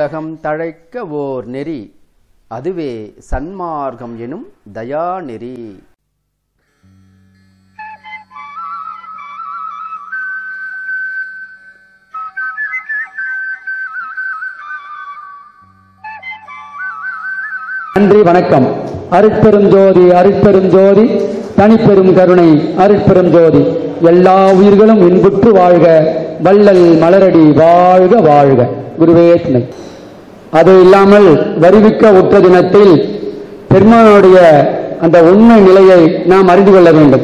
வையகம் தழைக்க ஓர் நெறி அதுவே சன்மார்க்கம் எனும் தயாநெறி நன்றி வணக்கம் அருட்பெரும் ஜோதி அருட்பெரும் ஜோதி தனிப்பெரும் கருணை அருட்பெரும் ஜோதி எல்லா உயிர்களும் இன்புற்று வாழ்க வள்ளல் மலரடி வாழ்க வாழ்க குருவே துணை அது இல்லாமல் வருவிக்க உற்ற தினத்தில் பெருமானுடைய அந்த உண்மை நிலையை நாம் அறிந்து கொள்ள வேண்டும்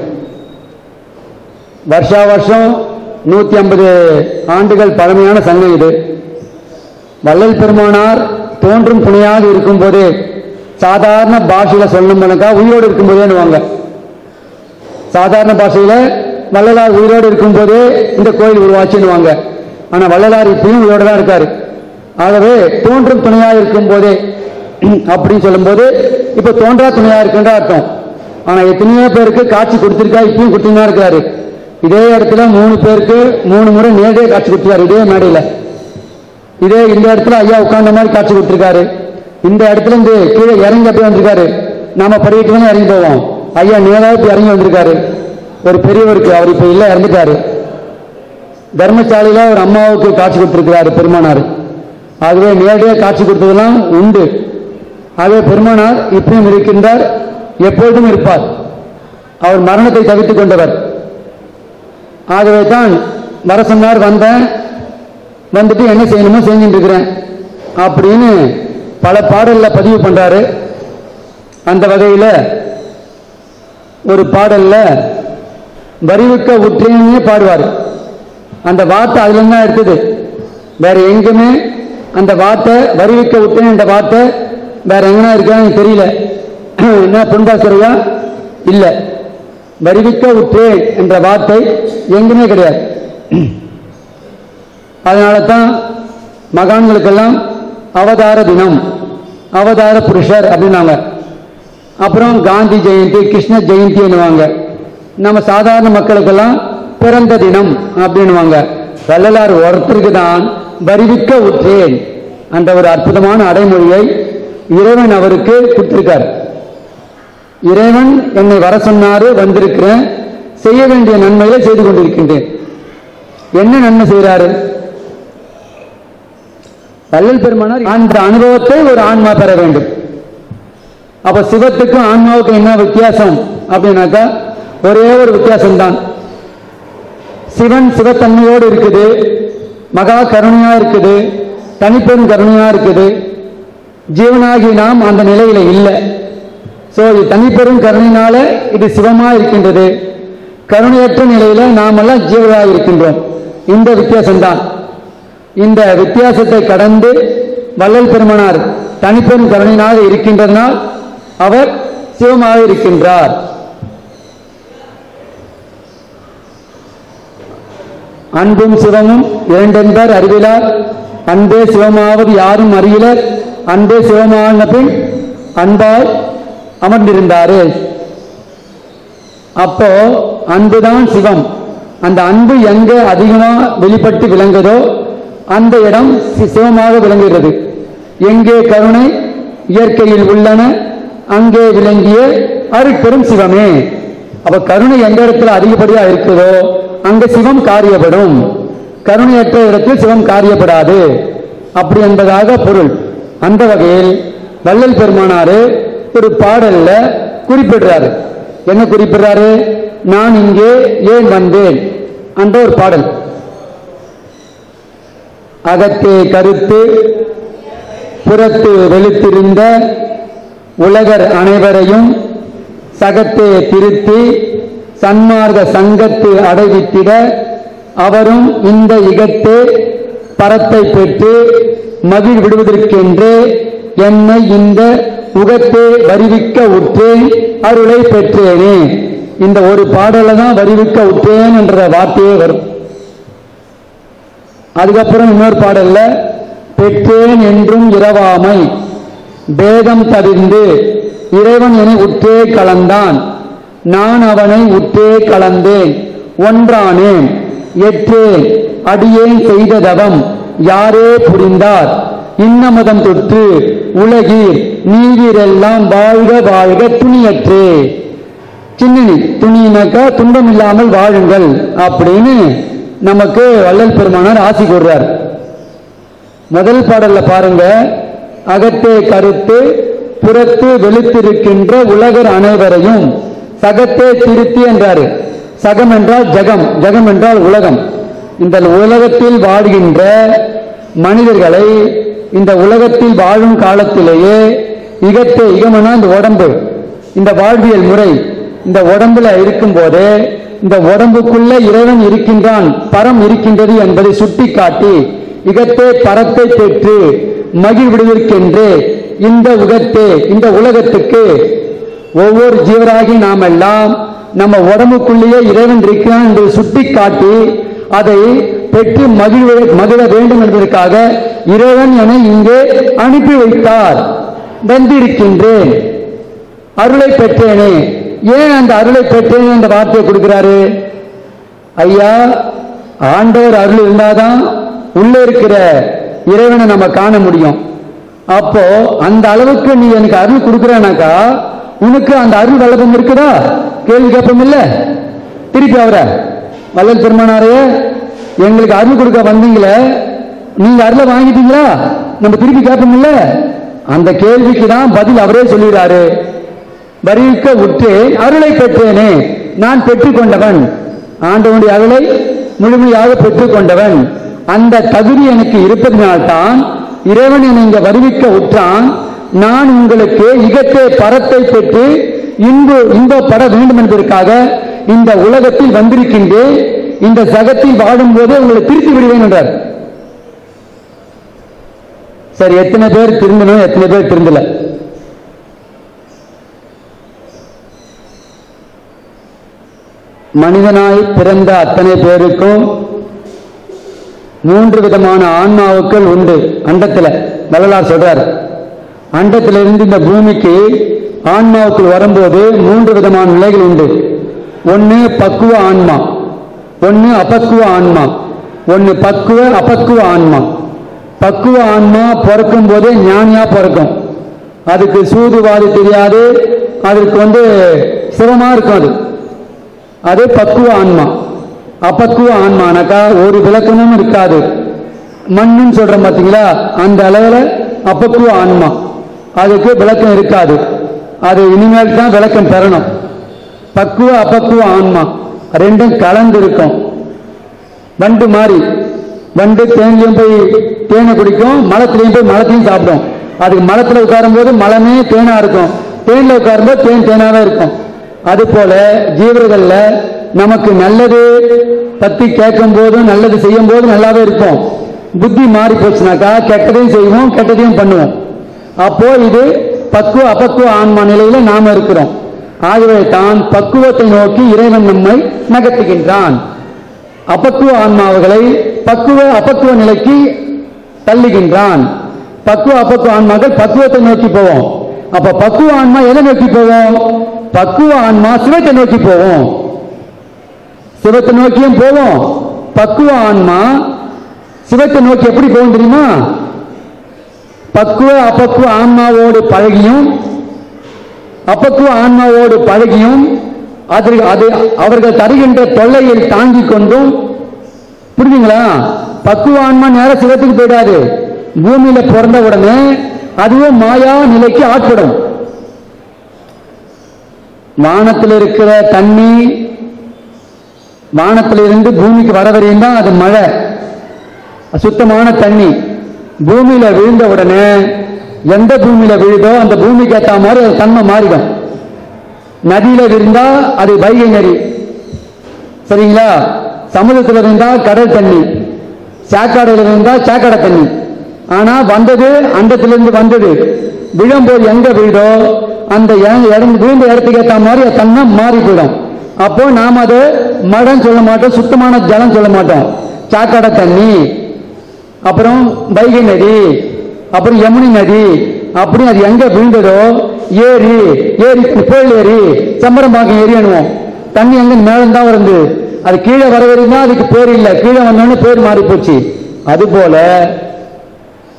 வருஷா வருஷம் நூத்தி ஐம்பது ஆண்டுகள் பழமையான சங்கம் இது வள்ளல் பெருமானார் தோன்றும் துணையாக இருக்கும்போது சாதாரண பாஷையில சொல்லணும்னாக்கா உயிரோடு இருக்கும்போதேன்னுவாங்க சாதாரண பாஷையில வள்ளலார் உயிரோடு இருக்கும்போதே இந்த கோயில் உருவாச்சுன்னுவாங்க ஆனா வள்ளலார் இப்பயும் உயிரோட தான் இருக்காரு ஆகவே தோன்றும் துணையா இருக்கும் போதே அப்படின்னு சொல்லும்போது இப்ப தோன்றா துணையா இருக்குன்ற அர்த்தம் ஆனா எத்தனையோ பேருக்கு காட்சி கொடுத்திருக்கா இப்பயும் கொடுத்துட்டு தான் இருக்காரு இதே இடத்துல மூணு பேருக்கு மூணு முறை நேரடியாக காட்சி கொடுத்துருக்காரு இதே மேடையில இதே இந்த இடத்துல ஐயா உட்கார்ந்த மாதிரி காட்சி கொடுத்திருக்காரு இந்த இடத்துல இருந்து கீழே இறங்கி அப்படியே வந்திருக்காரு நாம படிக்கிட்டு தானே இறங்கி போவோம் ஐயா நேராக இப்ப இறங்கி வந்திருக்காரு ஒரு பெரியவருக்கு அவர் இப்ப இல்ல இறந்துட்டாரு தர்மசாலையில ஒரு அம்மாவுக்கு காட்சி கொடுத்திருக்கிறாரு பெருமானார் ஆகவே நேரடியாக காட்சி கொடுத்ததெல்லாம் உண்டு ஆகவே பெருமானார் இப்பயும் இருக்கின்றார் எப்பொழுதும் இருப்பார் அவர் மரணத்தை தவித்துக் கொண்டவர் ஆகவே தான் வர சொன்னார் வந்தேன் வந்துட்டு என்ன செய்யணுமோ செஞ்சுட்டு இருக்கிறேன் அப்படின்னு பல பாடல்ல பதிவு பண்றாரு அந்த வகையில ஒரு பாடல்ல வரிவுக்க உற்றேனே பாடுவார் அந்த வார்த்தை அதுல இருந்து தான் எடுத்தது வேற எங்குமே அந்த வார்த்தை வரிவிக்க விட்டேன் என்ற வார்த்தை வேற எங்கன்னா இருக்கான்னு எனக்கு தெரியல என்ன பொன்பாசரையா இல்ல வரிவிக்க உற்றேன் என்ற வார்த்தை எங்குமே கிடையாது அதனால தான் மகான்களுக்கெல்லாம் அவதார தினம் அவதார புருஷர் அப்படின்னாங்க அப்புறம் காந்தி ஜெயந்தி கிருஷ்ண ஜெயந்தி என்னுவாங்க நம்ம சாதாரண மக்களுக்கெல்லாம் பிறந்த தினம் அப்படின்னுவாங்க வள்ளலார் ஒருத்தருக்கு தான் வருவிக்க உற்றேன் என்ற ஒரு அற்புதமான அடைமொழியை இறைவன் அவருக்கு கொடுத்திருக்கார் இறைவன் என்னை வர சொன்னாரு வந்திருக்கிறேன் செய்ய வேண்டிய நன்மைகளை செய்து கொண்டிருக்கின்றேன் என்ன நன்மை செய்கிறாரு வள்ளல் பெருமானார் அந்த அனுபவத்தை ஒரு ஆன்மா பெற வேண்டும் அப்ப சிவத்துக்கும் ஆன்மாவுக்கும் என்ன வித்தியாசம் அப்படின்னாக்கா ஒரே ஒரு வித்தியாசம் தான் சிவன் சிவத்தன்மையோடு இருக்குது மகா கருணையா இருக்குது தனிப்பெரும் கருணையா இருக்குது ஜீவனாகி நாம் அந்த நிலையில இல்லை சோ இது தனிப்பெரும் கருணையினால இது சிவமா இருக்கின்றது கருணையற்ற நிலையில நாமெல்லாம் ஜீவனாக இருக்கின்றோம் இந்த வித்தியாசம்தான் இந்த வித்தியாசத்தை கடந்து வள்ளல் பெருமனார் தனிப்பெரும் கருணையினாக இருக்கின்றதனால் அவர் சிவமாக இருக்கின்றார் அன்பும் சிவமும் இரண்டென்பர் அறிவிலார் அன்பே சிவமாவது யாரும் அறியலர் அன்பே சிவமான பின் அன்பாய் அமர்ந்திருந்தாரு அப்போ அன்புதான் சிவம் அந்த அன்பு எங்க அதிகமா வெளிப்பட்டு விளங்குதோ அந்த இடம் சி- சிவமாக விளங்குகிறது எங்கே கருணை இயற்கையில் உள்ளன அங்கே விளங்கிய அருட்பெரும் சிவமே அப்ப கருணை எந்த இடத்துல அதிகப்படியா இருக்குதோ அங்க சிவம் காரியப்படும் கருணையற்ற இடத்தில் சிவம் காரியப்படாது அப்படி என்பதாக பொருள் அந்த வகையில் வள்ளல் பெருமானாரு ஒரு பாடல்ல குறிப்பிடுறாரு என்ன குறிப்பிடுறாரு நான் இங்கே ஏன் வந்தேன் அந்த ஒரு பாடல் அகத்தே கருத்து புறத்து வெளுத்திருந்த உலகர் அனைவரையும் சகத்தே திருத்தி சன்மார்க்க சங்கத்து அடைவித்திட அவரும் இந்த இகத்தே பரத்தை பெற்று மகிழ் விடுவதற்கென்று என்னை இந்த உகத்தே வருவிக்க உற்றேன் அருளை பெற்றேனே இந்த ஒரு பாடல தான் வருவிக்க உற்றேன் என்ற வார்த்தையே வரும் அதுக்கப்புறம் இன்னொரு பாடல்ல பெற்றேன் என்றும் இரவாமை பேதம் தவிர்ந்து இறைவன் என்னை உற்றே கலந்தான் நான் அவனை உற்றே கலந்தேன் ஒன்றானேன் எற்றேன் அடியேன் செய்த தவம் யாரே புரிந்தார் இன்னமதம் தொற்று உலகீர் நீவீரெல்லாம் வாழ்க வாழ்க துணியற்றே சின்னனி துணியினாக்கா துன்பம் இல்லாமல் வாழுங்கள் அப்படின்னு நமக்கு வள்ளல் பெருமானார் ஆசி கூறுறார் முதல் பாடல்ல பாருங்க அகத்தே கருத்து புறத்து வெளுத்திருக்கின்ற உலகர் அனைவரையும் சகத்தே திருத்தி என்றாரு சகம் என்றால் ஜகம் ஜகம் என்றால் உலகம் இந்த உலகத்தில் வாழ்கின்ற மனிதர்களை இந்த உலகத்தில் வாழும் காலத்திலேயே இகத்தே இகமனா இந்த உடம்பு இந்த வாழ்வியல் முறை இந்த உடம்புல இருக்கும்போது இந்த உடம்புக்குள்ள இறைவன் இருக்கின்றான் பரம் இருக்கின்றது என்பதை சுட்டிக்காட்டி இகத்தே பரத்தை பெற்று மகிழ்விடுவதற்கென்று இந்த உகத்தே இந்த உலகத்துக்கு ஒவ்வொரு ஜீவராகி நாம் எல்லாம் நம்ம உடம்புக்குள்ளேயே இறைவன் இருக்கிறான் என்று சுட்டிக்காட்டி அதை பெற்று மகிழ மகிழ வேண்டும் என்பதற்காக இறைவன் என இங்கே அனுப்பி வைத்தார் வந்திருக்கின்றேன் அருளை பெற்றேனே ஏன் அந்த அருளை பெற்றேன் என்ற வார்த்தையை கொடுக்கிறாரு ஐயா ஆண்டவர் அருள் இருந்தாதான் உள்ள இருக்கிற இறைவனை நம்ம காண முடியும் அப்போ அந்த அளவுக்கு நீ எனக்கு அருள் கொடுக்குறனாக்கா உனக்கு அந்த அருள் வல்லபம் இருக்குதா கேள்வி கேட்போம் இல்ல திருப்பி அவர வள்ளல் பெருமானாரே எங்களுக்கு அருள் கொடுக்க வந்தீங்களே நீங்க அருளை வாங்கிட்டீங்களா நம்ம திருப்பி கேட்போம் இல்ல அந்த கேள்விக்கு தான் பதில் அவரே சொல்லிடுறாரு வரிக்க உற்று அருளை பெற்றேனே நான் பெற்றுக்கொண்டவன் ஆண்டவனுடைய அருளை முழுமையாக பெற்றுக்கொண்டவன் அந்த தகுதி எனக்கு இருப்பதினால்தான் இறைவன் என்னை இங்க வருவிக்க உற்றான் நான் உங்களுக்கு இகத்தே பரத்தை பெற்று இன்பு இன்பப்பட வேண்டும் என்பதற்காக இந்த உலகத்தில் வந்திருக்கின்றேன் இந்த சகத்தில் வாழும்போது உங்களை திருத்தி விடுவேன் என்றார் சரி எத்தனை பேர் திருந்தணும் எத்தனை பேர் திருந்தல மனிதனாய் பிறந்த அத்தனை பேருக்கும் மூன்று விதமான ஆன்மாவுக்கள் உண்டு அண்டத்துல வள்ளலார் சொல்றார் அண்டத்திலிருந்து இந்த பூமிக்கு ஆன்மாவுக்குள் வரும்போது மூன்று விதமான நிலைகள் உண்டு ஒன்னு பக்குவ ஆன்மா ஒன்னு அபக்குவ ஆன்மா ஒன்னு பக்குவ அபக்குவ ஆன்மா பக்குவ ஆன்மா பிறக்கும் போதே ஞானியா பிறக்கும் அதுக்கு சூதுவாது தெரியாது அதுக்கு வந்து சிரமமா இருக்கும் அது அது பக்குவ ஆன்மா அப்பக்குவ ஆன்மானாக்கா ஒரு விளக்கமும் இருக்காது மண்ணுன்னு சொல்றோம் பாத்தீங்களா அந்த அளவுல அப்பக்குவ ஆன்மா அதுக்கு விளக்கம் இருக்காது அது இனிமேல் தான் விளக்கம் பெறணும் பக்குவ அப்பக்குவ ஆன்மா ரெண்டும் கலந்து இருக்கும் வண்டு மாதிரி வண்டு தேன்லையும் போய் தேனை குடிக்கும் மலத்திலையும் போய் மலத்தையும் சாப்பிடும் அதுக்கு மலத்துல உட்காரும் போது மலமே தேனா இருக்கும் தேன்ல உட்காரும்போது தேன் தேனாவே இருக்கும் அது போல ஜீவர்கள்ல நமக்கு நல்லது பத்தி கேட்கும் போதும் நல்லது செய்யும் போதும் நல்லாவே இருக்கும் புத்தி மாறி போச்சுனாக்கா கெட்டதையும் செய்வோம் கெட்டதையும் பண்ணுவோம் அப்போ இது பக்குவ அபக்குவ ஆன்மா நிலையில நாம இருக்கிறோம் ஆகவே தான் பக்குவத்தை நோக்கி இறைவன் நம்மை நகர்த்துகின்றான் அபக்குவ ஆன்மாவுகளை பக்குவ அபக்குவ நிலைக்கு தள்ளுகின்றான் பக்குவ அபக்குவ ஆன்மாக்கள் பக்குவத்தை நோக்கி போவோம் அப்ப பக்குவ ஆன்மா எதை நோக்கி போவோம் பக்குவ ஆன்மா சிவத்தை நோக்கி போவோம் சிவத்தை நோக்கியும் போவோம் பக்குவ ஆன்மா சிவத்தை நோக்கி எப்படி போகும் தெரியுமா பக்குவ அப்பக்குவ ஆன்மாவோடு பழகியும் அப்பக்குவ ஆன்மாவோடு பழகியும் அது அது அவர்கள் தருகின்ற தொல்லையில் தாங்கிக் கொண்டும் புரியுதுங்களா பக்குவ ஆன்மா நேர சிவத்துக்கு போயிடாது பூமியில பிறந்த உடனே அதுவும் மாயா நிலைக்கு ஆட்படும் வானத்தில் இருக்கிற தண்ணி வானத்திலிருந்து பூமிக்கு வர வரையும் தான் அது மழை சுத்தமான தண்ணி பூமியில விழுந்த உடனே எந்த பூமியில விழுதோ அந்த பூமிக்கு ஏற்ற மாதிரி அது தன்மை மாறிடும் நதியில விழுந்தா அது வைகை நதி சரிங்களா சமுதிரத்தில் இருந்தா கடல் தண்ணி சாக்காடையில் இருந்தா சாக்கடை தண்ணி ஆனா வந்தது அண்டத்திலிருந்து வந்தது விழும்போது எங்க விழுதோ அந்த இடம் இடம் விழுந்த இடத்துக்கு ஏற்ற மாதிரி அது தன்மை மாறி போயிடும் அப்போ நாம் அது மழைன்னு சொல்ல மாட்டோம் சுத்தமான ஜலம் சொல்ல மாட்டோம் சாக்கடை தண்ணி அப்புறம் வைகை நதி அப்புறம் யமுனை நதி அப்படி அது எங்க விழுந்ததோ ஏரி ஏரி புயல் ஏரி செம்பரம்பாக்கம் ஏரி அணுவோம் தண்ணி எங்க மேலந்தான் வருது அது கீழே வர வரைக்கும் தான் அதுக்கு பேர் இல்லை கீழே வந்தோடனே பேர் மாறி போச்சு அது போல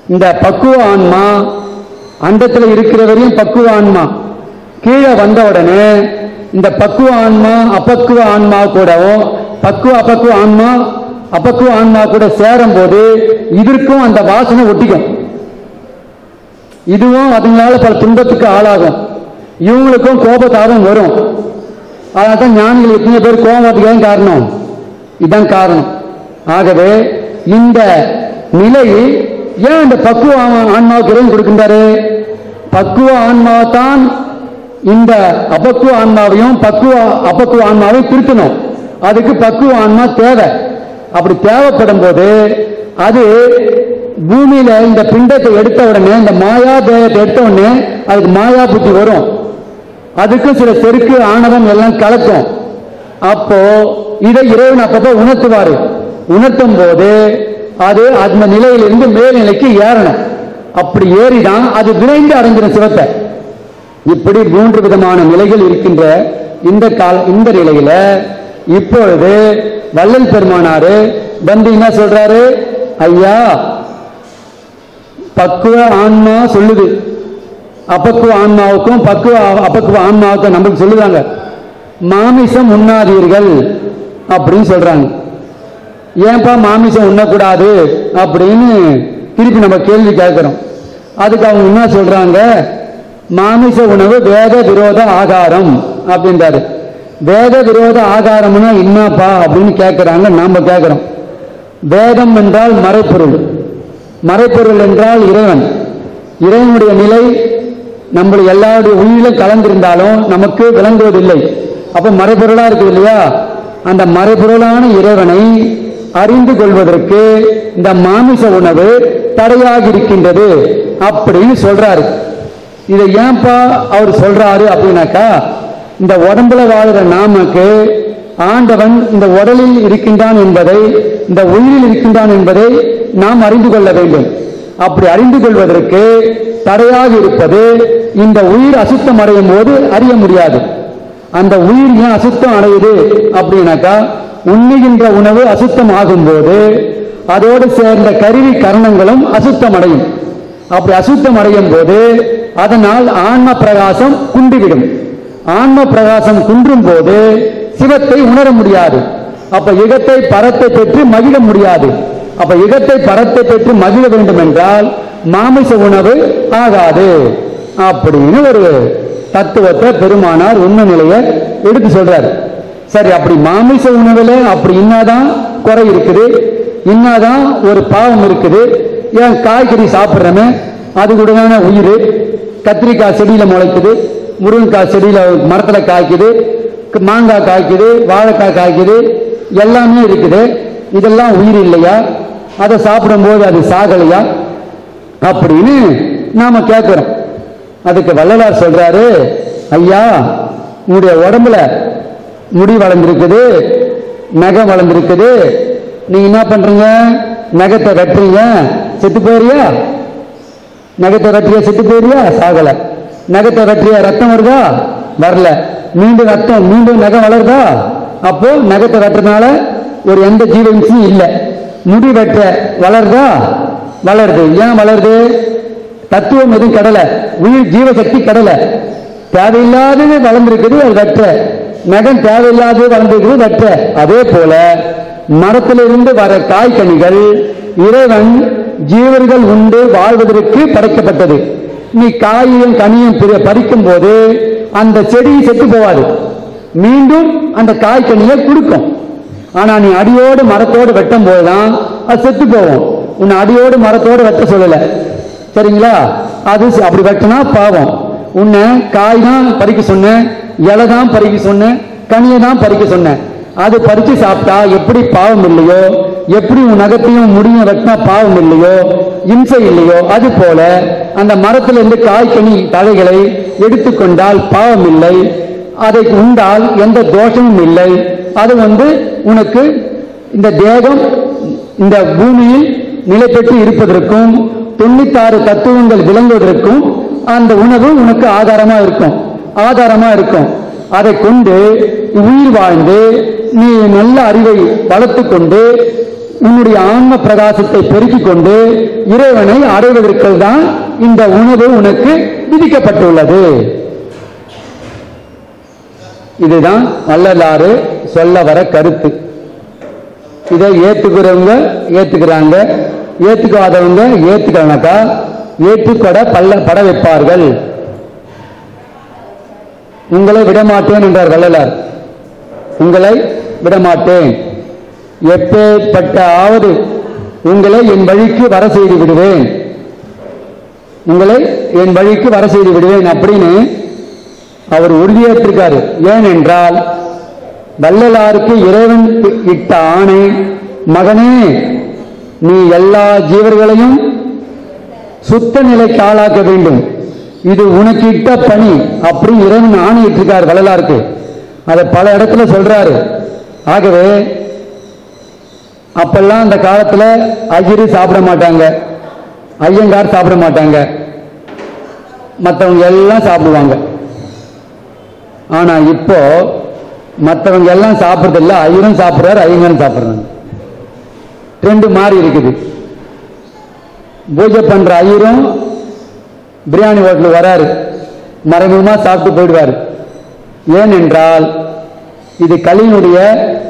இந்த பக்குவ ஆன்மா அண்டத்துல இருக்கிற வரையும் பக்குவ ஆன்மா கீழே வந்த உடனே இந்த பக்குவ ஆன்மா அப்பக்குவ ஆன்மா கூடவும் பக்குவ அப்பக்குவ ஆன்மா அப்பக்குவ ஆன்மா கூட சேரும் போது இதற்கும் அந்த வாசனை ஒட்டிக்கும் இதுவும் அதுங்களால பல துன்பத்துக்கு ஆளாகும் இவங்களுக்கும் கோபத்தாபம் வரும் அதனால தான் ஞானிகள் எத்தனை பேர் கோபம் வரதுக்கு ஏன் காரணம் இதுதான் காரணம் ஆகவே இந்த நிலை ஏன் இந்த பக்குவ ஆன்மா- ஆன்மாவுக்கு இறைவன் கொடுக்கின்றாரு பக்குவ ஆன்மாவை தான் இந்த அபக்குவ ஆன்மாவையும் பக்குவ அபக்குவ ஆன்மாவையும் திருத்தணும் அதுக்கு பக்குவ ஆன்மா தேவை அப்படி தேவைப்படும் போது அது பூமியில இந்த பிண்டத்தை எடுத்த உடனே இந்த மாயா தேயத்தை எடுத்த உடனே அதுக்கு மாயா புத்தி வரும் அதுக்கும் சில செருக்கு ஆணவம் எல்லாம் கலக்கும் அப்போ இதை இறைவன் அப்பப்போ உணர்த்துவாரு உணர்த்தும் போது அது அந்த நிலையிலிருந்து மேல்நிலைக்கு ஏறணும் அப்படி ஏறிதான் அது விரைந்து அடைஞ்சிடும் சிவத்தை இப்படி மூன்று விதமான நிலைகள் இருக்கின்ற இந்த கால இந்த நிலையில இப்பொழுது வள்ளல் பெருமானாரு வந்து என்ன சொல்றாரு ஐயா பக்குவ ஆன்மா சொல்லுது அப்பக்குவ ஆன்மாவுக்கும் பக்குவ அப்பக்குவ ஆன்மாவுக்கும் நம்மளுக்கு சொல்லுவாங்க மாமிசம் உண்ணாதீர்கள் அப்படின்னு சொல்றாங்க ஏன்பா மாமிசம் உண்ணக்கூடாது அப்படின்னு திருப்பி நம்ம கேள்வி கேட்கிறோம் அதுக்கு அவங்க என்ன சொல்றாங்க மாமிச உணவு வேத விரோத ஆகாரம் அப்படின்றாரு வேத விரோத ஆகாரம்னா என்னப்பா அப்படின்னு கேட்கிறாங்க நாம கேட்கிறோம் வேதம் என்றால் மறைப்பொருள் மறைப்பொருள் என்றால் இறைவன் இறைவனுடைய நிலை நம்முடைய எல்லாருடைய உயிரிலும் கலந்திருந்தாலும் நமக்கு விளங்குவதில்லை அப்ப மறைப்பொருளா இருக்குது இல்லையா அந்த மறைப்பொருளான இறைவனை அறிந்து கொள்வதற்கு இந்த மாமிச உணவு தடையாக இருக்கின்றது அப்படின்னு சொல்றாரு இதை ஏன்பா அவர் சொல்றாரு அப்படின்னாக்கா இந்த உடம்புல வாழ்கிற நாமக்கு ஆண்டவன் இந்த உடலில் இருக்கின்றான் என்பதை இந்த உயிரில் இருக்கின்றான் என்பதை நாம் அறிந்து கொள்ள வேண்டும் அப்படி அறிந்து கொள்வதற்கு தடையாக இருப்பது இந்த உயிர் அசுத்தம் அடையும் போது அறிய முடியாது அந்த உயிர் ஏன் அசுத்தம் அடையுது அப்படின்னாக்கா உண்ணுகின்ற உணவு அசுத்தம் ஆகும்போது அதோடு சேர்ந்த கருவி கரணங்களும் அசுத்தம் அடையும் அப்படி அசுத்தம் அடையும் போது அதனால் ஆன்ம பிரகாசம் குன்றிவிடும் ஆன்ம பிரகாசம் குன்றும் போது சிவத்தை உணர முடியாது அப்ப யுகத்தை பரத்தை பெற்று மகிழ முடியாது அப்ப யுகத்தை பரத்தை பெற்று மகிழ வேண்டும் என்றால் மாமிச உணவு ஆகாது அப்படின்னு ஒரு தத்துவத்தை பெருமானார் உண்மை நிலையை எடுத்து சொல்றாரு சரி அப்படி மாமிச உணவுல அப்படி இன்னாதான் குறை இருக்குது இன்னாதான் ஒரு பாவம் இருக்குது ஏன் காய்கறி சாப்பிட்றமே அது கூட தானே உயிர் கத்திரிக்காய் செடியில முளைக்குது முருங்கைக்காய் செடியில மரத்துல காய்க்குது க- மாங்காய் காய்க்குது வாழைக்காய் காய்க்குது எல்லாமே இருக்குது இதெல்லாம் உயிர் இல்லையா அதை சாப்பிடும்போது அது சாகலையா அப்படின்னு நாம கேட்கிறோம் அதுக்கு வள்ளலார் சொல்றாரு ஐயா உங்களுடைய உடம்புல முடி வளர்ந்துருக்குது நகம் வளர்ந்துருக்குது நீங்க என்ன பண்றீங்க நகத்தை வெட்டுறீங்க செத்து போறியா நகத்தை வெற்றிய செத்து போயிரியா சாகல நகத்தை வெற்றிய ரத்தம் வருதா வரல மீண்டும் ரத்தம் மீண்டும் நகம் வளருதா அப்போ நகத்தை வெட்டுறதுனால ஒரு எந்த ஜீவன்சியும் இல்லை முடி வெட்ட வளருதா வளருது ஏன் வளருது தத்துவம் எதுவும் கடலை உயிர் ஜீவசக்தி கடலை தேவையில்லாதது வளர்ந்துருக்குது அது வெற்ற நகம் தேவையில்லாதது வளர்ந்துருக்குது வெற்ற அதே போல மரத்திலிருந்து வர காய்கனிகள் இறைவன் ஜீவர்கள் உண்டு வாழ்வதற்கு படைக்கப்பட்டது நீ காயையும் கனியும் பிரி- பறிக்கும் போது அந்த செடி செத்து போவாது மீண்டும் அந்த காய்கனியை கொடுக்கும் ஆனா நீ அடியோடு மரத்தோடு வெட்டும் போதுதான் அது செத்து போகும் உன்னை அடியோடு மரத்தோடு வெட்ட சொல்லல சரிங்களா அது ச- அப்படி வெட்டினா பாவம் உன்னை காய் தான் பறிக்க சொன்னேன் இலை தான் பறிக்க சொன்னேன் கனியை தான் பறிக்க சொன்னேன் அது பறிச்சு சாப்பிட்டா எப்படி பாவம் இல்லையோ எப்படி உன் நகத்தையும் முடியும் வெட்டினா பாவம் இல்லையோ இம்சை இல்லையோ அது போல அந்த மரத்திலிருந்து காய்கனி தழைகளை எடுத்துக்கொண்டால் பாவம் இல்லை அதை உண்டால் எந்த தோஷமும் இல்லை அது வந்து உனக்கு இந்த தேகம் இந்த பூமியில் நிலை பெற்று இருப்பதற்கும் தொண்ணூத்தாறு தத்துவங்கள் விளங்குவதற்கும் அந்த உணவு உனக்கு ஆதாரமா இருக்கும் ஆதாரமா இருக்கும் அதை கொண்டு உயிர் வாழ்ந்து நீ நல்ல அறிவை வளர்த்து கொண்டு உன்னுடைய ஆன்ம பிரகாசத்தை பெருக்கிக் கொண்டு இறைவனை அடைவதற்கு தான் இந்த உணவு உனக்கு விதிக்கப்பட்டுள்ளது இதுதான் வள்ளலாறு சொல்ல வர கருத்து இதை ஏத்துக்கிறவங்க ஏத்துக்கிறாங்க ஏத்துக்காதவங்க ஏத்துக்கலனாக்கா ஏற்றுக்கொட பல்ல பட வைப்பார்கள் உங்களை விடமாட்டேன் என்றார் வள்ளலார் உங்களை விடமாட்டேன் எப்பேற்பட்ட ஆவது உங்களை என் வழிக்கு வர செய்து விடுவேன் உங்களை என் வழிக்கு வர செய்து விடுவேன் அப்படின்னு அவர் உறுதியேற்றிருக்காரு ஏனென்றால் வள்ளலாருக்கு இறைவன் இட்ட ஆணை மகனே நீ எல்லா ஜீவர்களையும் சுத்த நிலைக்கு ஆளாக்க வேண்டும் இது உனக்கு இட்ட பணி அப்படி இறைவன் ஆணையிட்டிருக்கார் வள்ளலாருக்கு அதை பல இடத்துல சொல்றாரு ஆகவே அப்பெல்லாம் அந்த காலத்துல ஐயரு சாப்பிட மாட்டாங்க ஐயங்கார் சாப்பிட மாட்டாங்க மற்றவங்க எல்லாம் சாப்பிடுவாங்க ஆனா இப்போ மற்றவங்க எல்லாம் சாப்பிடுறது இல்ல ஐயரும் சாப்பிடுறாரு ஐயங்கரும் சாப்பிடுறாங்க ட்ரெண்டு மாறி இருக்குது பூஜை பண்ற ஐயரும் பிரியாணி ஹோட்டல் வராரு மறைமுகமா சாப்பிட்டு போயிடுவாரு ஏனென்றால் இது கலியினுடைய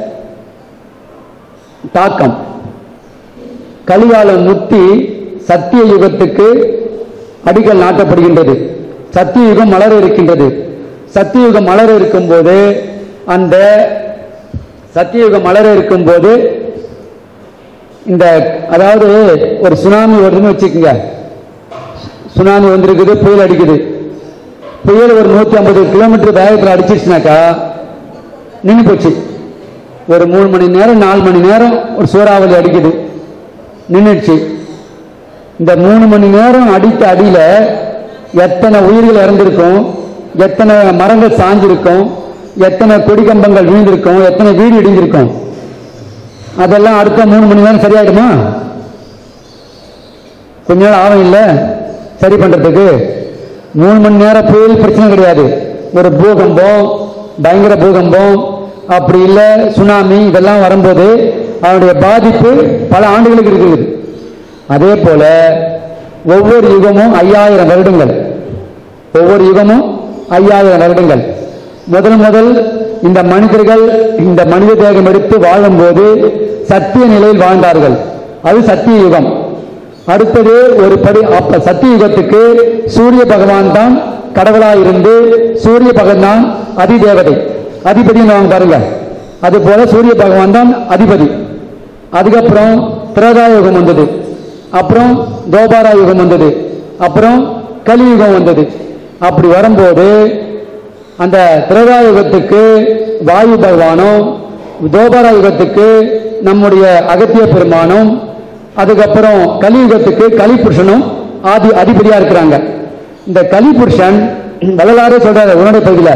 தாக்கம் கலிகாலம் முத்தி சத்திய யுகத்துக்கு அடிக்கல் நாட்டப்படுகின்றது சத்திய யுகம் மலர இருக்கின்றது சத்திய யுகம் மலர இருக்கும்போது அந்த சத்திய யுகம் மலர இருக்கும்போது இந்த அதாவது ஒரு சுனாமி வருதுன்னு வச்சுக்கோங்க சுனாமி வந்திருக்குது புயல் அடிக்குது புயல் ஒரு நூத்தி ஐம்பது கிலோமீட்டர் வேகத்தில் அடிச்சிருச்சுனாக்கா நின்று போச்சு ஒரு மூணு மணி நேரம் நாலு மணி நேரம் ஒரு சூறாவளி அடிக்குது நின்றுச்சு இந்த மூணு மணி நேரம் அடித்த அடியில எத்தனை உயிர்கள் இறந்திருக்கும் எத்தனை மரங்கள் சாஞ்சிருக்கும் எத்தனை கொடி கம்பங்கள் விழுந்திருக்கும் எத்தனை வீடு இடிஞ்சிருக்கும் அதெல்லாம் அடுத்த மூணு மணி நேரம் சரியாயிடுமா கொஞ்ச நாள் ஆகும் இல்ல சரி பண்றதுக்கு மூணு மணி நேரம் புயல் பிரச்சனை கிடையாது ஒரு பூகம்பம் பயங்கர பூகம்பம் அப்படி இல்ல சுனாமி இதெல்லாம் வரும்போது அதனுடைய பாதிப்பு பல ஆண்டுகளுக்கு இருக்குது அதே போல ஒவ்வொரு யுகமும் ஐயாயிரம் வருடங்கள் ஒவ்வொரு யுகமும் ஐயாயிரம் வருடங்கள் முதல் முதல் இந்த மனிதர்கள் இந்த மனித தேகம் எடுத்து வாழும்போது சத்திய நிலையில் வாழ்ந்தார்கள் அது சத்திய யுகம் அடுத்தது ஒரு படி அப்ப சத்திய யுகத்துக்கு சூரிய பகவான் தான் கடவுளாய் இருந்து சூரிய பகவான் தான் அதிதேவதை அதிபதி வாங்க பாருங்க அது போல சூரிய பகவான் தான் அதிபதி அதுக்கப்புறம் திரேதா யுகம் வந்தது அப்புறம் தோபாரா யுகம் வந்தது அப்புறம் கலியுகம் வந்தது அப்படி வரும்போது அந்த திரேதா யுகத்துக்கு வாயு பகவானும் தோபாரா யுகத்துக்கு நம்முடைய அகத்திய பெருமானும் அதுக்கப்புறம் கலியுகத்துக்கு கலிபுருஷனும் ஆதி அதிபதியா இருக்கிறாங்க இந்த கலிபுருஷன் வள்ளலாரே சொல்றாரு உன்னுடைய பகுதியில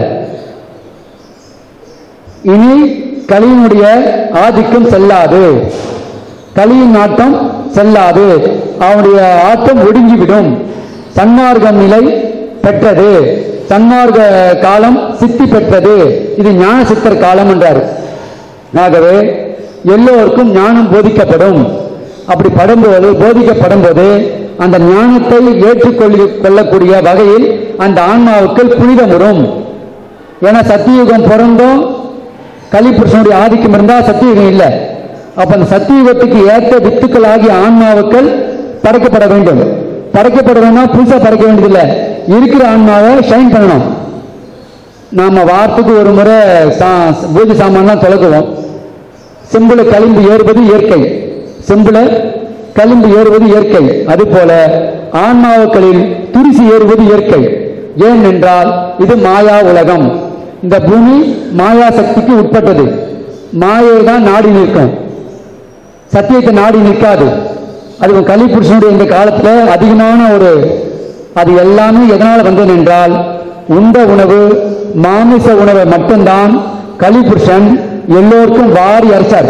இனி கலியினுடைய ஆதிக்கம் செல்லாது கலியின் ஆட்டம் செல்லாது அவனுடைய ஆட்டம் ஒடுங்கிவிடும் சன்மார்க்க நிலை பெற்றது சன்மார்க்க காலம் சித்தி பெற்றது இது ஞான சித்தர் காலம் என்றார் ஆகவே எல்லோருக்கும் ஞானம் போதிக்கப்படும் அப்படி படும்போது போதிக்கப்படும்போது அந்த ஞானத்தை ஏற்றுக்கொள்ள கொள்ளக்கூடிய வகையில் அந்த ஆன்மாவுக்கு புனிதம் வரும் ஏன்னா சத்தியுகம் பிறந்தும் கலிபுருஷனுடைய ஆதிக்கம் இருந்தா சத்தியுகம் இல்லை அப்ப அந்த சத்தியுகத்துக்கு ஏற்ற வித்துக்களாகிய ஆன்மாவுக்கள் படைக்கப்பட வேண்டும் படைக்கப்பட வேண்டாம் புதுசா படைக்க வேண்டியதில்லை இருக்கிற ஆன்மாவை ஷைன் பண்ணணும் நாம வாரத்துக்கு ஒரு முறை சா- பூஜை சாமான்லாம் தொலைக்குவோம் செம்புல களிம்பு ஏறுவது இயற்கை செம்புல களிம்பு ஏறுவது இயற்கை அதுபோல ஆன்மாவுக்களில் துரிசி ஏறுவது இயற்கை ஏன் என்றால் இது மாயா உலகம் இந்த பூமி மாயா சக்திக்கு உட்பட்டது மாயை தான் நாடி நிற்கும் சத்தியத்தை நாடி நிற்காது அது கலிபுருஷனுடைய இந்த காலத்துல அதிகமான ஒரு அது எல்லாமே எதனால வந்தது என்றால் உண்ட உணவு மாமிச உணவை மட்டும்தான் கலிபுருஷன் எல்லோருக்கும் வாரி அரைச்சார்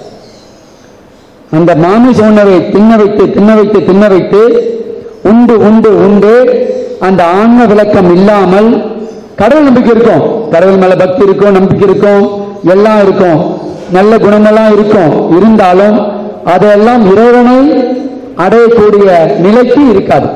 அந்த மாமிச உணவை தின்ன வைத்து தின்ன வைத்து தின்ன வைத்து உண்டு உண்டு உண்டு அந்த ஆன்ம விளக்கம் இல்லாமல் கடவுள் நம்பிக்கை இருக்கும் கடவுள் மேல பக்தி இருக்கும் நம்பிக்கை இருக்கும் எல்லாம் இருக்கும் நல்ல குணமெல்லாம் இருக்கும் இருந்தாலும் அதெல்லாம் இறைவனை அடையக்கூடிய நிலைக்கு இருக்காது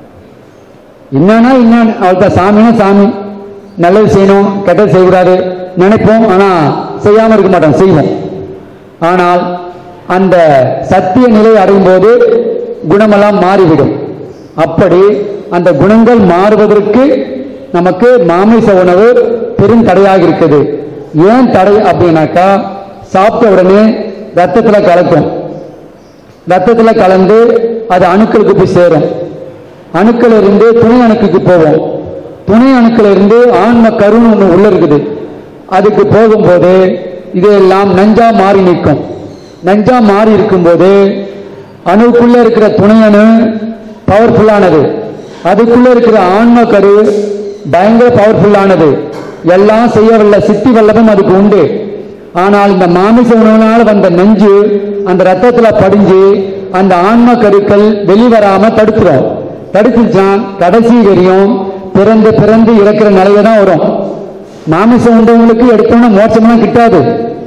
என்னன்னா என்னன்னு அவர்தான் சாமினா சாமி நல்லது செய்யணும் கெட்டது செய்யக்கூடாது நினைப்போம் ஆனா செய்யாம இருக்க மாட்டோம் செய்வோம் ஆனால் அந்த சத்திய நிலை அடையும் போது குணமெல்லாம் மாறிவிடும் அப்படி அந்த குணங்கள் மாறுவதற்கு நமக்கு மாமிச உணவு பெரும் தடையாக இருக்குது ஏன் தடை அப்படின்னாக்கா சாப்பிட்ட உடனே ரத்தத்துல கலக்கும் ரத்தத்துல கலந்து அது அணுக்களுக்கு போய் சேரும் அணுக்கள் இருந்து துணை அணுக்குக்கு போவோம் துணை அணுக்கள் இருந்து ஆன்ம கருன்னு ஒண்ணு உள்ள இருக்குது அதுக்கு போகும்போது இதெல்லாம் நஞ்சா மாறி நிற்கும் நஞ்சா மாறி இருக்கும்போது அணுக்குள்ள இருக்கிற துணை அணு பவர்ஃபுல்லானது அதுக்குள்ள இருக்கிற ஆன்ம கரு பயங்கர பவர்ஃபுல்லானது எல்லாம் செய்ய வல்ல சித்தி வல்லபம் அதுக்கு உண்டு ஆனால் இந்த மாமிச உணவுனால வந்த நஞ்சு அந்த ரத்தத்துல படிஞ்சு அந்த ஆன்ம கருக்கள் வெளிவராம தடுத்துரும் தடுத்துச்சா கடைசி வரையும் பிறந்து பிறந்து இறக்கிற நிலையில தான் வரும் மாமிசம் உண்டவங்களுக்கு எடுத்தோம்னா மோட்சம்லாம் கிட்டாது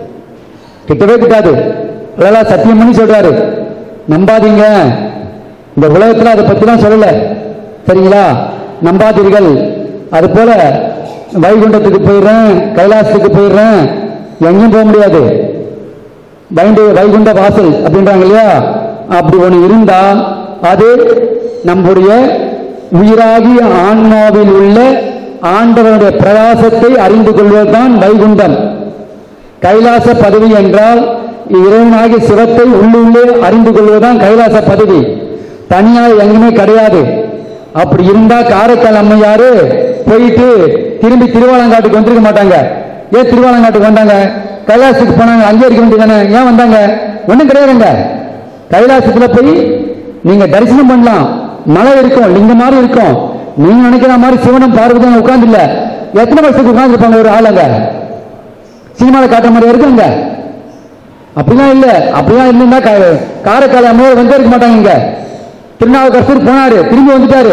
கிட்டவே கிட்டாது அதெல்லாம் சத்தியம் பண்ணி சொல்றாரு நம்பாதீங்க இந்த உலகத்துல அதை பத்தி தான் சொல்லல சரிங்களா நம்பாதீர்கள் அது போல வைகுண்டத்துக்கு போயிடுறேன் கைலாசத்துக்கு போயிடுறேன் எங்கேயும் போக முடியாது வைண்டு வைகுண்ட வாசல் அப்படின்றாங்க இல்லையா அப்படி ஒன்று இருந்தா அது நம்முடைய உயிராகிய ஆன்மாவில் உள்ள ஆண்டவனுடைய பிரகாசத்தை அறிந்து கொள்வதுதான் வைகுண்டம் கைலாச பதவி என்றால் இறைவனாகிய சிவத்தை உள்ளுள்ளே அறிந்து கொள்வதுதான் கைலாச பதவி தனியாக எங்குமே கிடையாது அப்படி இருந்தா காரைக்கால் அம்மையாரு போயிட்டு திரும்பி திருவாலங்காட்டுக்கு வந்திருக்க மாட்டாங்க ஏன் திருவாலங்காட்டுக்கு வந்தாங்க கைலாசத்துக்கு போனாங்க அங்கே இருக்க வேண்டியதானே ஏன் வந்தாங்க ஒண்ணும் கிடையாதுங்க கைலாசத்துல போய் நீங்க தரிசனம் பண்ணலாம் மலை இருக்கும் லிங்க மாதிரி இருக்கும் நீங்க நினைக்கிற மாதிரி சிவனும் பார்வதியும் உட்கார்ந்து இல்ல எத்தனை வருஷத்துக்கு உட்கார்ந்து இருப்பாங்க ஒரு ஆளுங்க சினிமாவில் காட்டுற மாதிரி இருக்குங்க அப்படிலாம் இல்ல அப்படிலாம் இல்லைன்னா கா- காரைக்கால் அம்மையார் வந்து இருக்க மாட்டாங்க இங்க திருநாவுக்கரசர் போனாரு திரும்பி வந்துட்டாரு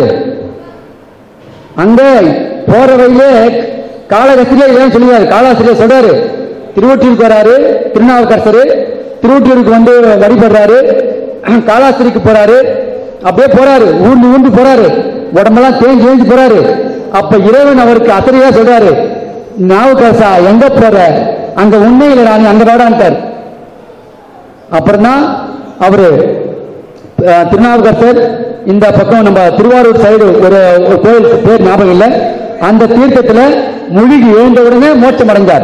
அங்க போற வழியிலே காலகஸ்திரியே ஏன் சொல்லுவாரு காலாசிரியர் சொல்றாரு திருவொற்றியூருக்கு வராரு திருநாவுக்கரசர் திருவொற்றியூருக்கு வந்து வழிபடுறாரு காலாஸ்திரிக்கு போறாரு அப்படியே போறாரு ஊர்ந்து ஊர்ந்து போறாரு உடம்பெல்லாம் தேஞ்சு தேஞ்சு போறாரு அப்ப இறைவன் அவருக்கு அசரியா சொல்றாரு நாவுக்கரசா எங்க போற அங்க உண்மையில நான் அங்க வாடான்ட்டார் அப்புறம் தான் அவரு அஹ், திருநாவுக்கரசர் இந்த பக்கம் நம்ம திருவாரூர் சைடு ஒரு ஒரு கோயில் பேர் ஞாபகம் இல்லை அந்த தீர்த்தத்துல முழுகி எழுந்த உடனே மோட்சம் அடைஞ்சார்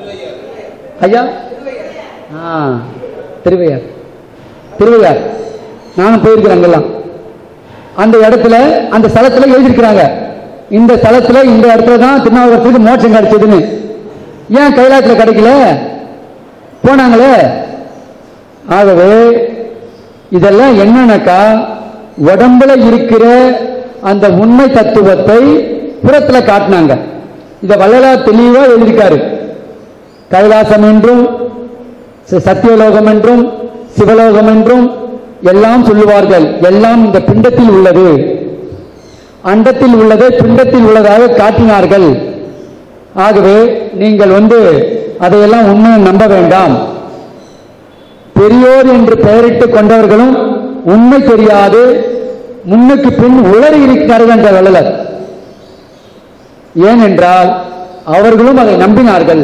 ஐயா ஆ திருவையார் திருவையார் நானும் போயிருக்கிறேன் அங்கெல்லாம் அந்த இடத்துல அந்த ஸ்தலத்துல எழுதியிருக்கிறாங்க இந்த ஸ்தலத்துல இந்த இடத்துல தான் திருநாவுக்கரசருக்கு மோட்சம் கிடைச்சதுன்னு ஏன் கைலாசத்துல கிடைக்கல போனாங்களே ஆகவே இதெல்லாம் என்னன்னாக்கா உடம்புல இருக்கிற அந்த உண்மை தத்துவத்தை புறத்துல காட்டினாங்க இத வள்ளலார் தெளிவா எழுதியிருக்காரு கைலாசம் என்றும் ச- சத்தியலோகம் என்றும் சிவலோகம் என்றும் எல்லாம் சொல்லுவார்கள் எல்லாம் இந்த பிண்டத்தில் உள்ளது அண்டத்தில் உள்ளதை பிண்டத்தில் உள்ளதாக காட்டினார்கள் ஆகவே நீங்கள் வந்து அதையெல்லாம் உண்மையை நம்ப வேண்டாம் பெரியோர் என்று பெயரிட்டுக் கொண்டவர்களும் உண்மை தெரியாது முன்னுக்கு பின் உளறி இருக்கிறார்கள் என்ற வள்ளலர் ஏனென்றால் அவர்களும் அதை நம்பினார்கள்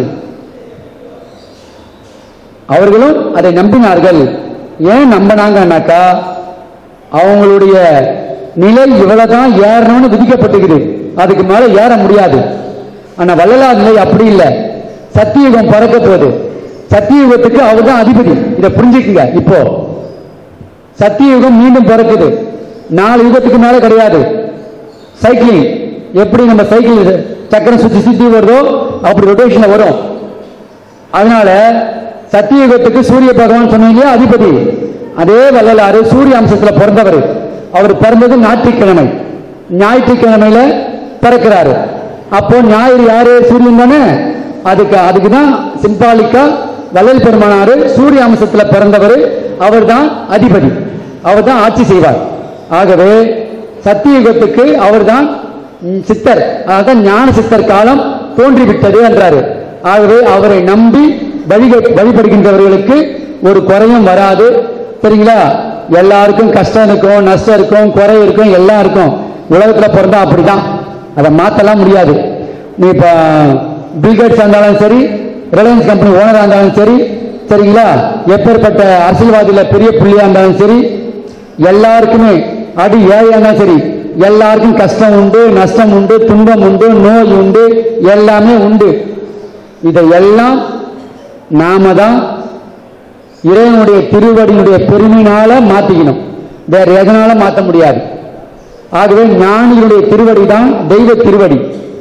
அவர்களும் அதை நம்பினார்கள் ஏன் நம்பினாங்கன்னாக்கா அவங்களுடைய நிலை இவ்வளவுதான் ஏறணும்னு விதிக்கப்பட்டிருக்குது அதுக்கு மேல ஏற முடியாது ஆனா வள்ளலார் நிலை அப்படி இல்லை சத்தியுகம் பறக்க போகுது சத்தியுகத்துக்கு அவர் தான் அதிபதி இதை புரிஞ்சுக்குங்க இப்போ சத்தியுகம் மீண்டும் பிறக்குது நாலு யுகத்துக்கு மேல கிடையாது சைக்கிளிங் எப்படி நம்ம சைக்கிள் சக்கரம் சுத்தி சுத்தி வருதோ அப்படி ரொட்டேஷன்ல வரும் அதனால சத்தியுகத்துக்கு சூரிய பகவான் சொன்னீங்க இல்லையா அதிபதி அதே வள்ளலாறு சூரிய அம்சத்துல பிறந்தவர் அவர் பிறந்தது ஞாயிற்றுக்கிழமை ஞாயிற்றுக்கிழமையில பிறக்கிறாரு அப்போ ஞாயிறு யாரு சூரியன் தானே அதுக்கு அதுக்கு தான் சிம்பாலிக்கா வள்ளல் பெருமானாரு சூரிய அம்சத்துல பிறந்தவர் அவர் தான் அதிபதி அவர் தான் ஆட்சி செய்வார் ஆகவே சத்தியுகத்துக்கு அவர் தான் சித்தர் அதான் ஞான சித்தர் காலம் தோன்றிவிட்டது என்றாரு ஆகவே அவரை நம்பி வழி வழிபடுகின்றவர்களுக்கு ஒரு குறையும் வராது சரிங்களா எல்லாருக்கும் கஷ்டம் இருக்கும் நஷ்டம் இருக்கும் குறை இருக்கும் எல்லாம் இருக்கும் உலகத்துல பிறந்தா அப்படிதான் அதை மாத்தலாம் முடியாது நீ இப்ப பில்கேட்ஸ் இருந்தாலும் சரி ரிலையன்ஸ் கம்பெனி ஓனரா இருந்தாலும் சரி சரிங்களா எப்பேற்பட்ட அரசியல்வாதியில பெரிய புள்ளியா இருந்தாலும் சரி எல்லாருக்குமே அடி ஏழையா இருந்தாலும் சரி எல்லாருக்கும் கஷ்டம் உண்டு நஷ்டம் உண்டு துன்பம் உண்டு நோய் உண்டு எல்லாமே உண்டு இதையெல்லாம் நாம தான் இறைவனுடைய திருவடியினுடைய பெருமையினால மாத்திக்கணும் வேற எதனால மாத்த முடியாது ஆகவே ஞானிகளுடைய திருவடி தான் தெய்வ திருவடி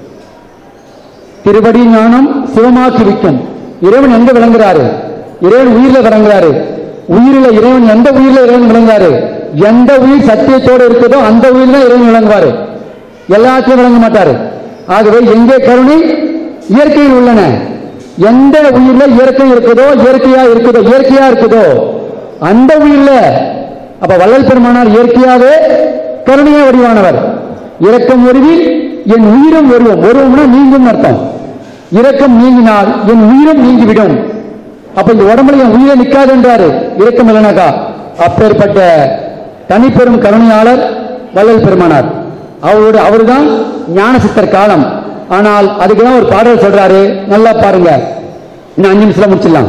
திருவடி ஞானம் சிவமாக்கி விக்கும் இறைவன் எங்க விளங்குறாரு இறைவன் உயிர்ல விளங்குறாரு உயிரில இறைவன் எந்த உயிரில இறைவன் விளங்குறாரு எந்த உயிர் சத்தியத்தோடு இருக்குதோ அந்த உயிர் தான் இறைவன் விளங்குவாரு எல்லாத்தையும் விளங்க மாட்டாரு ஆகவே எங்கே கருணை இயற்கையில் உள்ளன எந்த உயிர்ல இயற்கை இருக்குதோ இயற்கையா இருக்குதோ இயற்கையா இருக்குதோ அந்த உயிர்ல அப்ப வள்ளல் பெருமானார் இயற்கையாவே கருணையா வடிவானவர் இரக்கம் உருவி என் உயிரும் வருவோம் வருவோம்னா நீங்கும் அர்த்தம் இரக்கம் நீங்கினால் என் உயிரும் நீங்கிவிடும் அப்ப இந்த உடம்புல என் உயிரை நிக்காது என்றாரு இரக்கம் இல்லைனாக்கா அப்பேற்பட்ட தனிப்பெரும் கருணையாளர் வள்ளல் பெருமானார் அவரோட அவர்தான் ஞான சித்தர் காலம் ஆனால் அதுக்கு தான் ஒரு பாடல் சொல்றாரு நல்லா பாருங்க இன்னும் அஞ்சு நிமிஷம் முடிச்சிடலாம்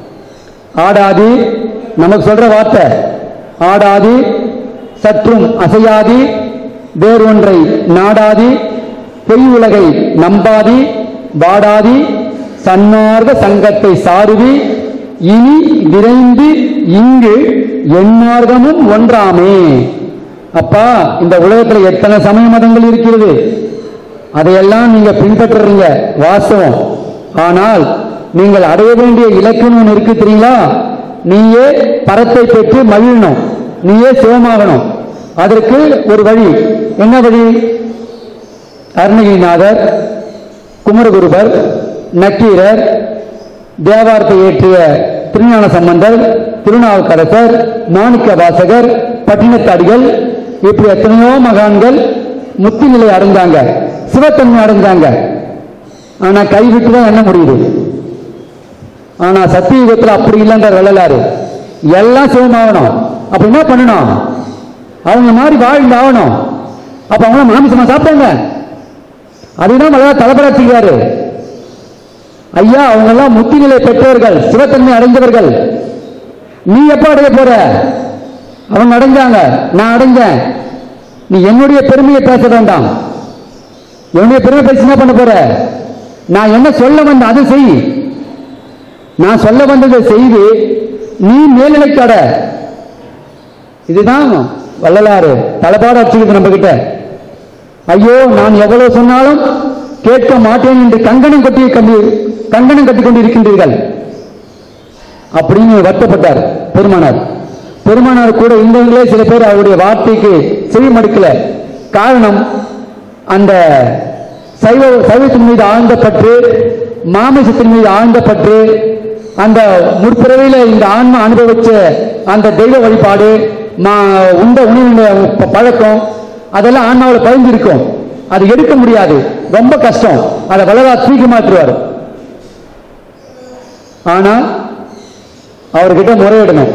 ஆடாதி நமக்கு சொல்ற வார்த்தை ஆடாதி சற்றும் அசையாதி வேறொன்றை நாடாதி பொய் உலகை நம்பாதி வாடாதி சன்மார்க்க சங்கத்தை சாருவி இனி விரைந்து இங்கு எந்மார்க்கமும் ஒன்றாமே அப்பா இந்த உலகத்துல எத்தனை சமய மதங்கள் இருக்கிறது அதையெல்லாம் நீங்க பின்பற்றுறீங்க வாஸ்தவம் ஆனால் நீங்கள் அடைய வேண்டிய இலக்குன்னு ஒன்று இருக்கு தெரியுங்களா நீயே பரத்தை பெற்று மகிழணும் நீயே சிவமாகணும் அதற்கு ஒரு வழி என்ன வழி அருணகிரிநாதர் குமரகுருபர் நக்கீரர் தேவாரத்தை ஏற்றிய திருஞான சம்பந்தர் திருநாவுக்கரசர் மாணிக்க வாசகர் பட்டினத்தாடிகள் இப்படி எத்தனையோ மகான்கள் முத்தி நிலை அடைஞ்சாங்க சிவத்தன்மை அடைஞ்சாங்க ஆனா கைவிட்டு தான் என்ன முடியுது ஆனா சத்தியுகத்தில் அப்படி இல்லைன்ற வள்ளலாரு எல்லாம் சிவமாகணும் அப்ப என்ன பண்ணணும் அவங்க மாதிரி வாழ்ந்து ஆகணும் அப்ப அவங்க மாமிசமா சாப்பிட்டாங்க அதுதான் வள்ளலார் தலைப்படாச்சுக்கிறாரு ஐயா அவங்க எல்லாம் முத்தி நிலை பெற்றவர்கள் சிவத்தன்மை அடைந்தவர்கள் நீ எப்ப அடைய போற அவங்க அடைஞ்சாங்க நான் அடைஞ்சேன் நீ என்னுடைய பெருமையை பேச வேண்டாம் என்னுடைய பெருமை பேசி என்ன பண்ண போற நான் என்ன சொல்ல வந்த அதை செய் நான் சொல்ல வந்ததை செய்து நீ மேல்நிலைக்கு அட இதுதான் வள்ளலாறு தலைப்பாடு அடிச்சுக்குது நம்ம கிட்ட ஐயோ நான் எவ்வளவு சொன்னாலும் கேட்க மாட்டேன் என்று கங்கணம் கட்டி கண்டு கங்கணம் கட்டி கொண்டு இருக்கின்றீர்கள் அப்படின்னு வருத்தப்பட்டார் பெருமானார் பெருமானார் கூட இருந்தவங்களே சில பேர் அவருடைய வார்த்தைக்கு செவி மடுக்கல காரணம் அந்த சைவ சைவத்தின் மீது ஆழ்ந்த பற்று மாமிசத்தின் மீது ஆழ்ந்த பற்று அந்த முற்பிறவியில இந்த ஆன்மா அனுபவிச்ச அந்த தெய்வ வழிபாடு மா உண்ட உணவு ப- பழக்கம் அதெல்லாம் ஆன்மாவில் பதிஞ்சிருக்கும் அது எடுக்க முடியாது ரொம்ப கஷ்டம் அதை வளரா தூக்கி மாற்றுவார் ஆனா அவர்கிட்ட முறையிடணும்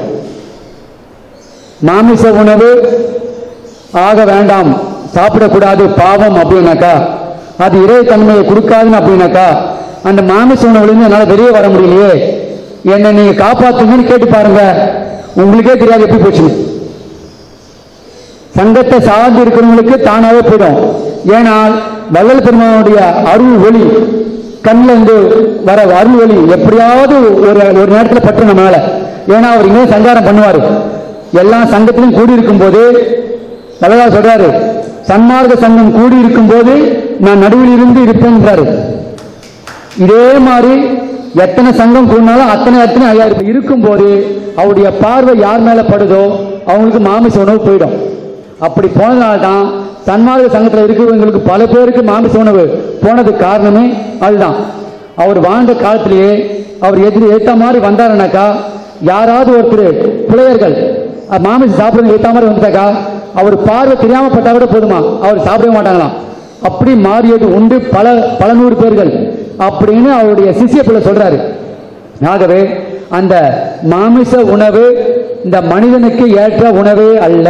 மாமிச உணவு ஆக வேண்டாம் சாப்பிடக்கூடாது பாவம் அப்படின்னாக்கா அது இறை தன்மையை கொடுக்காதுன்னு அப்படின்னாக்கா அந்த மாமிச உணவுலேருந்து என்னால் வெளியே வர முடியலையே என்னை நீங்க காப்பாத்துங்கன்னு கேட்டு பாருங்க உங்களுக்கே தெரியாது எப்படி போச்சுன்னு சங்கத்தை சார்ந்து இருக்கிறவங்களுக்கு தானாவே போயிடும் ஏனால் வள்ளல் பெருமானுடைய அருள் ஒளி கண்ணில் இருந்து வர அருள் ஒளி எப்படியாவது ஒரு ஒரு நேரத்தில் பட்டு நம்ம மேல ஏன்னா அவர் இங்கே சஞ்சாரம் பண்ணுவார் எல்லா சங்கத்திலும் கூடி இருக்கும் போது வள்ளலா சொல்றாரு சன்மார்க்க சங்கம் கூடி இருக்கும் போது நான் நடுவில் இருந்து இருப்பேன்றாரு இதே மாதிரி எத்தனை சங்கம் கூடினாலும் அத்தனை அத்தனை ஐயாயிரம் இருக்கும்போது அவருடைய பார்வை யார் மேல படுதோ அவங்களுக்கு மாமிச உணவு போயிடும் அப்படி போனதால தான் சன்மார்க்க சங்கத்தில் இருக்கிறவங்களுக்கு பல பேருக்கு மாமிச உணவு போனது காரணமே அதுதான் அவர் வாழ்ந்த காலத்திலேயே அவர் எதிரி ஏத்த மாதிரி வந்தாருனாக்கா யாராவது ஒருத்தர் பிள்ளையர்கள் அஹ், மாமிசம் சாப்பிடுறது ஏத்த மாதிரி வந்துட்டாக்கா அவர் பார்வை தெரியாம பட்டா கூட போதுமா அவர் சாப்பிடவே மாட்டாங்களாம் அப்படி மாறியது உண்டு பல பல நூறு பேர்கள் அப்படின்னு அவருடைய சிஷ்ய பிள்ளை சொல்றாரு ஆகவே அந்த மாமிச உணவு இந்த மனிதனுக்கு ஏற்ற உணவே அல்ல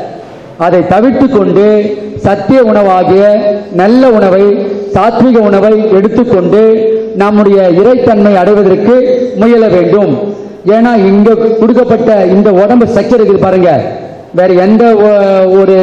அதை தவிர்த்து கொண்டு சத்திய உணவாகிய நல்ல உணவை சாத்விக உணவை எடுத்துக்கொண்டு நம்முடைய இறைத்தன்மை அடைவதற்கு முயல வேண்டும் ஏன்னா இங்க கொடுக்கப்பட்ட இந்த உடம்பு ஸ்ட்ரக்சர் இருக்குது பாருங்க வேற எந்த ஒ- ஒரு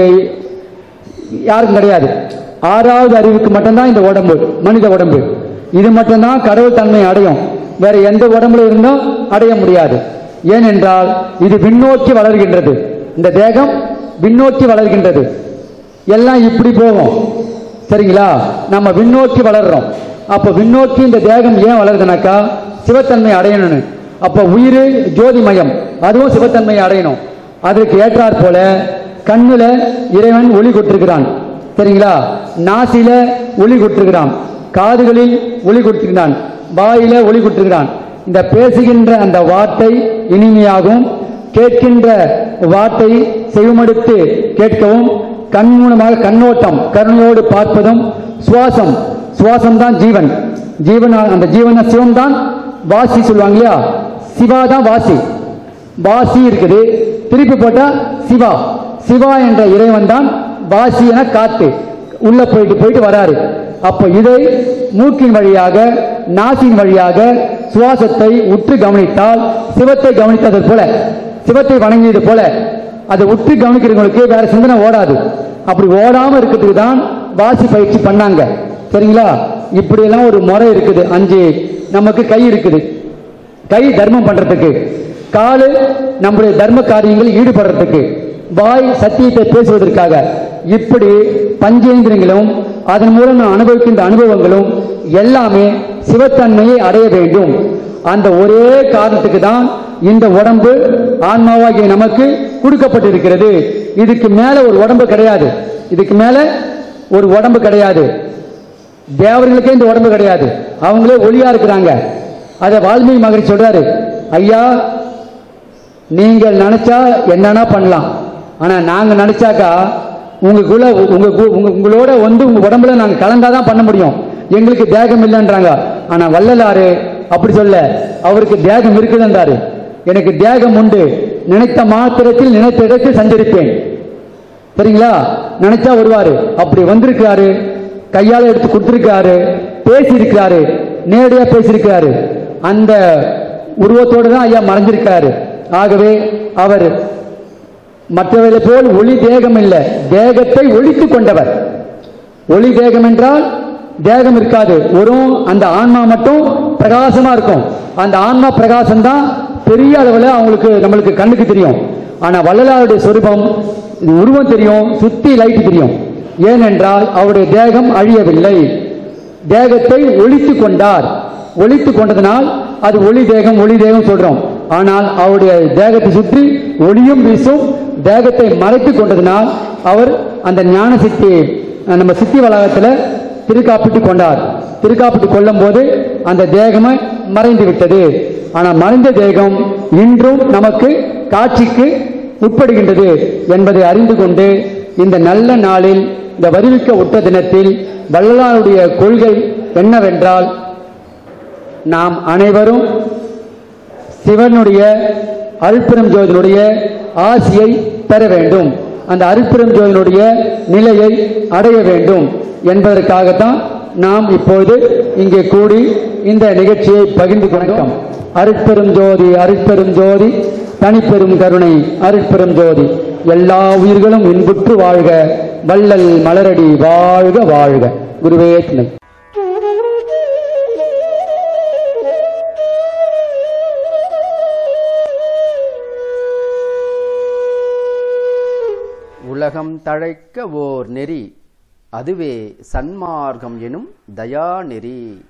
யாருக்கும் கிடையாது ஆறாவது அறிவுக்கு மட்டும்தான் இந்த உடம்பு மனித உடம்பு இது மட்டும்தான் கடவுள் தன்மை அடையும் வேற எந்த உடம்புல இருந்தும் அடைய முடியாது ஏனென்றால் இது விண்ணோக்கி வளர்கின்றது இந்த தேகம் விண்ணோக்கி வளர்கின்றது எல்லாம் இப்படி போகும் சரிங்களா நம்ம விண்ணோக்கி வளர்றோம் அப்போ விண்ணோக்கி இந்த தேகம் ஏன் வளருதுனாக்கா சிவத்தன்மை அடையணும்னு அப்போ உயிர் ஜோதிமயம் அதுவும் சிவத்தன்மை அடையணும் அதற்கு ஏற்றாற் போல கண்ணுல இறைவன் ஒளி கொட்டிருக்கிறான் சரிங்களா நாசில ஒளி கொட்டிருக்கிறான் காதுகளில் ஒளி கொடுத்திருக்கிறான் வாயில ஒளி கொடுத்திருக்கிறான் இந்த பேசுகின்ற அந்த வார்த்தை இனிமையாகவும் கேட்கின்ற வார்த்தை செவிமடுத்து கேட்கவும் கண் மூலமாக கண்ணோட்டம் கருணையோடு பார்ப்பதும் சுவாசம் சுவாசம் தான் ஜீவன் ஜீவன் அந்த ஜீவன சிவம் தான் வாசி சொல்லுவாங்க இல்லையா சிவா தான் வாசி வாசி இருக்குது திருப்பி போட்டா சிவா சிவா என்ற இறைவன் தான் வாசி என காத்து உள்ள போயிட்டு போயிட்டு வராரு அப்போ இதை மூக்கின் வழியாக நாசின் வழியாக சுவாசத்தை உற்று கவனித்தால் சிவத்தை கவனித்தது போல சிவத்தை வணங்கியது போல அதை உற்று கவனிக்கிறவங்களுக்கு வேற சிந்தனை ஓடாது அப்படி ஓடாம இருக்கிறதுக்கு தான் வாசி பயிற்சி பண்ணாங்க சரிங்களா இப்படி எல்லாம் ஒரு முறை இருக்குது அஞ்சு நமக்கு கை இருக்குது கை தர்மம் பண்றதுக்கு காலு நம்முடைய தர்ம காரியங்களில் ஈடுபடுறதுக்கு வாய் சத்தியத்தை பேசுவதற்காக இப்படி பஞ்சேந்திரங்களும் அதன் மூலம் நாம் அனுபவிக்கின்ற அனுபவங்களும் எல்லாமே சிவத்தன்மையை அடைய வேண்டும் அந்த ஒரே காரணத்துக்கு தான் இந்த உடம்பு ஆன்மாவாகிய நமக்கு கொடுக்கப்பட்டிருக்கிறது இதுக்கு மேல ஒரு உடம்பு கிடையாது இதுக்கு மேல ஒரு உடம்பு கிடையாது தேவர்களுக்கே இந்த உடம்பு கிடையாது அவங்களே ஒளியா இருக்கிறாங்க அதை வால்மீகி மகரிஷி சொல்றாரு ஐயா நீங்கள் நினைச்சா என்னன்னா பண்ணலாம் ஆனா நாங்க நினைச்சாக்கா உங்களுக்குள்ள உங்க கு- உங்க உங்களோட வந்து உங்க உடம்புல நாங்க கலந்தாதான் பண்ண முடியும் எங்களுக்கு தேகம் இல்லைன்றாங்க ஆனா வள்ளலாரு அப்படி சொல்ல அவருக்கு தேகம் இருக்குதுன்றாரு எனக்கு தேகம் உண்டு நினைத்த மாத்திரத்தில் நினைத்த இடத்தில் சஞ்சரிப்பேன் சரிங்களா நினைச்சா வருவாரு அப்படி வந்திருக்காரு கையால எடுத்து கொடுத்திருக்காரு பேசி இருக்கிறாரு நேரடியா பேசியிருக்காரு அந்த உருவத்தோடு தான் ஐயா மறைஞ்சிருக்காரு ஆகவே அவர் மற்றவர்களை போல் ஒளி தேகம் இல்லை தேகத்தை ஒழித்து கொண்டவர் ஒளி தேகம் என்றால் தேகம் இருக்காது ஒரு அந்த ஆன்மா மட்டும் பிரகாசமா இருக்கும் அந்த ஆன்மா பிரகாசம் தான் பெரிய அளவில் அவங்களுக்கு நம்மளுக்கு கண்ணுக்கு தெரியும் ஆனா வள்ளலாருடைய சொரூபம் இது உருவம் தெரியும் சுத்தி லைட் தெரியும் ஏனென்றால் அவருடைய தேகம் அழியவில்லை தேகத்தை ஒழித்து கொண்டார் ஒழித்து கொண்டதனால் அது ஒளி தேகம் ஒளி தேகம் சொல்றோம் ஆனால் அவருடைய தேகத்தை சுற்றி ஒளியும் வீசும் தேகத்தை மறைத்து கொண்டதனால் அவர் அந்த ஞான சித்தி நம்ம சித்தி வளாகத்தில் திருக்காப்பிட்டு கொண்டார் திருக்காப்பிட்டு கொள்ளும் போது அந்த தேகமே மறைந்து விட்டது ஆனால் மறைந்த தேகம் இன்றும் நமக்கு காட்சிக்கு உட்படுகின்றது என்பதை அறிந்து கொண்டு இந்த நல்ல நாளில் இந்த வருவிக்க உட்ட தினத்தில் வள்ளலாருடைய கொள்கை என்னவென்றால் நாம் அனைவரும் சிவனுடைய அருட்பெரும் ஜோதினுடைய ஆசியை பெற வேண்டும் அந்த அருட்பெரும் ஜோதினுடைய நிலையை அடைய வேண்டும் என்பதற்காகத்தான் நாம் இப்போது இங்கே கூடி இந்த நிகழ்ச்சியை பகிர்ந்து கொண்டோம் அருட்பெரும் ஜோதி அருட்பெரும் ஜோதி தனிப்பெரும் கருணை அருட்பெரும் ஜோதி எல்லா உயிர்களும் இன்புற்று வாழ்க வள்ளல் மலரடி வாழ்க வாழ்க குருவே துணை உலகம் தழைக்க ஓர் நெறி அதுவே சன்மார்க்கம் எனும் தயா நெறி